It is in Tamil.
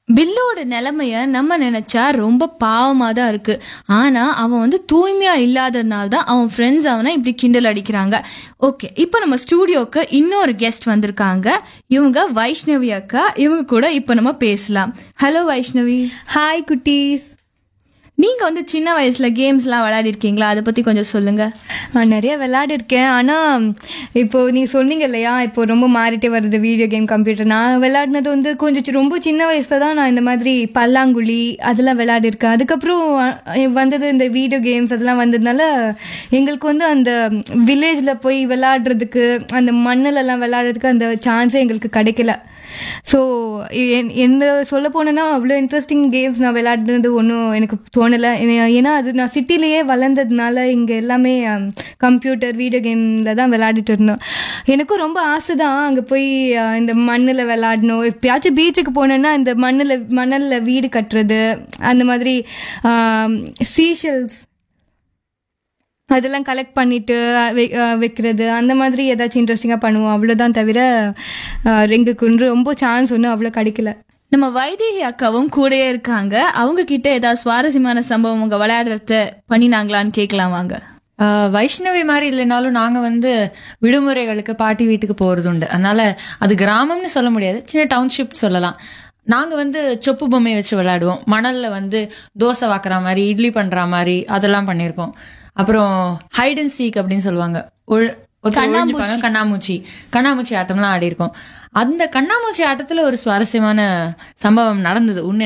பில்லோட நிலைமைய நம்ம நினைச்சா ரொம்ப பாவமா தான் இருக்கு ஆனா அவன் வந்து தூய்மையா இல்லாததுனால தான் அவன் ஃப்ரெண்ட்ஸ் அவனை இப்படி கிண்டல் அடிக்கிறாங்க ஓகே இப்போ நம்ம ஸ்டூடியோக்கு இன்னொரு கெஸ்ட் வந்திருக்காங்க இவங்க வைஷ்ணவி அக்கா இவங்க கூட இப்போ நம்ம பேசலாம் ஹலோ வைஷ்ணவி ஹாய் குட்டீஸ் நீங்க வந்து சின்ன வயசுல கேம்ஸ்லாம் விளையாடி இருக்கீங்களா அதை பத்தி கொஞ்சம் சொல்லுங்க நான் நிறைய விளையாடிருக்கேன் ஆனால் இப்போ நீங்கள் சொன்னீங்க இல்லையா இப்போ ரொம்ப மாறிட்டே வருது வீடியோ கேம் கம்ப்யூட்டர் நான் விளையாடினது வந்து கொஞ்சம் சி- ரொம்ப சின்ன வயசில் தான் நான் இந்த மாதிரி பல்லாங்குழி அதெல்லாம் விளையாடிருக்கேன் அதுக்கப்புறம் அஹ், வந்தது இந்த வீடியோ கேம்ஸ் அதெல்லாம் வந்ததுனால எங்களுக்கு வந்து அந்த வில்லேஜில் போய் விளையாடுறதுக்கு அந்த மண்ணிலெல்லாம் விளையாடுறதுக்கு அந்த சான்ஸே எங்களுக்கு கிடைக்கல ஸோ என்ன சொல்ல போனேன்னா அவ்வளோ இன்ட்ரெஸ்டிங் கேம்ஸ் நான் விளையாடுனது ஒன்றும் எனக்கு தோணலை ஏன்னா அது நான் சிட்டிலேயே வளர்ந்ததுனால இங்கே எல்லாமே கம்ப்யூட்டர் வீடியோ கேமில் தான் விளையாடிட்டு இருந்தோம் எனக்கும் ரொம்ப ஆசை தான் அங்கே போய் அஹ், இந்த மண்ணில் விளையாடணும் எப்பயாச்சும் பீச்சுக்கு போனேன்னா இந்த மண்ணில் மணலில் வீடு கட்டுறது அந்த மாதிரி சீஷல்ஸ் அதெல்லாம் கலெக்ட் பண்ணிட்டு அஹ், வை- அஹ், வைக்கிறது அந்த மாதிரி ஏதாச்சும் இன்ட்ரெஸ்டிங்காக பண்ணுவோம் அவ்வளோதான் தவிர அஹ், எங்களுக்கு ஒன்று ரொம்ப சான்ஸ் ஒன்றும் அவ்வளோ கிடைக்கல நம்ம வைதேகி அக்காவும் கூடயே இருக்காங்க அவங்க கிட்ட ஏதாவது சுவாரஸ்யமான சம்பவம் உங்க விளையாடுறத பண்ணினாங்களான்னு கேட்கலாம் வாங்க ஆஹ் வைஷ்ணவி மாதிரி இல்லைனாலும் நாங்க வந்து விடுமுறைகளுக்கு பாட்டி வீட்டுக்கு போறது உண்டு அதனால அது கிராமம்னு சொல்ல முடியாது சின்ன டவுன்ஷிப் சொல்லலாம் நாங்க வந்து சொப்பு பொம்மை வச்சு விளையாடுவோம் மணல்ல வந்து தோசை வாக்குற மாதிரி இட்லி பண்ற மாதிரி அதெல்லாம் பண்ணியிருக்கோம் அப்புறம் ஹைட் அண்ட் சீக் அப்படின்னு சொல்லுவாங்க ஒழு- ஒருத்தர் ஒளிஞ்சுப்பாங்க, கண்ணாமூச்சி கண்ணாமூச்சி ஆட்டம்லாம் ஆடி இருக்கோம் அந்த கண்ணாமூச்சி ஆட்டத்துல ஒரு சுவாரஸ்யமான சம்பவம் நடந்தது உண்மை